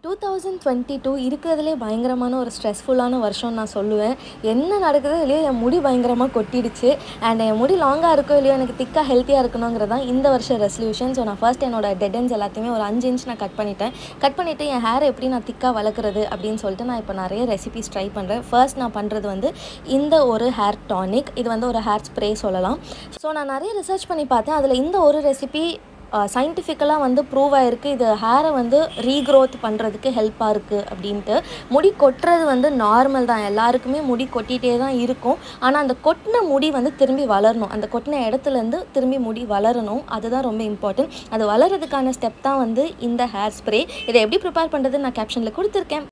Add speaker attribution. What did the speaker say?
Speaker 1: two thousand twenty two இருக்கிறதுலே பயங்கரமான ஒரு ஸ்ட்ரெஸ்ஃபுல்லான வருஷம்னு நான் சொல்லுவேன் என்ன நடக்குதோ இல்லையோ என் முடி பயங்கரமாக கொட்டிடுச்சு அண்ட் என் முடி லாங்காக இருக்கோ இல்லையோ எனக்கு திக்காக ஹெல்த்தியாக இருக்கணுங்கிறது தான் இந்த வருஷம் ரெசல்யூஷன் ஸோ நான் ஃபர்ஸ்ட் என்னோட டெட் ends எல்லாத்தையுமே ஒரு அஞ்சு இன்ச் நான் கட் பண்ணிட்டேன் கட் பண்ணிவிட்டு என் ஹேரை எப்படி நான் திக்காக வளர்க்குறது அப்படின்னு சொல்லிட்டு நான் இப்போ நிறைய ரெசிபிஸ் ட்ரை பண்ணுறேன் ஃபர்ஸ்ட் நான் பண்ணுறது வந்து இந்த ஒரு ஹேர் டானிக் இது வந்து ஒரு ஹேர் ஸ்ப்ரே சொல்லலாம் ஸோ நான் நிறைய ரிசர்ச் பண்ணி பார்த்தேன் அதில் இந்த ஒரு ரெசிபி சயின்டிஃபிக்கலாக வந்து ப்ரூவ் ஆகிருக்கு இது ஹேரை வந்து ரீக்ரோத் பண்ணுறதுக்கு ஹெல்ப்பாக இருக்குது அப்படின்ட்டு முடி கொட்டுறது வந்து நார்மல் தான் எல்லாருக்குமே முடி கொட்டிகிட்டே தான் இருக்கும் ஆனால் அந்த கொட்டின முடி வந்து திரும்பி வளரணும் அந்த கொட்டின இடத்துலேருந்து திரும்பி முடி வளரணும் அதுதான் ரொம்ப இம்பார்ட்டன்ட் அது வளர்கிறதுக்கான ஸ்டெப் தான் வந்து இந்த ஹேர் ஸ்ப்ரே இதை எப்படி ப்ரிப்பேர் பண்ணுறதுன்னு நான் கேப்ஷனில் கொடுத்துருக்கேன்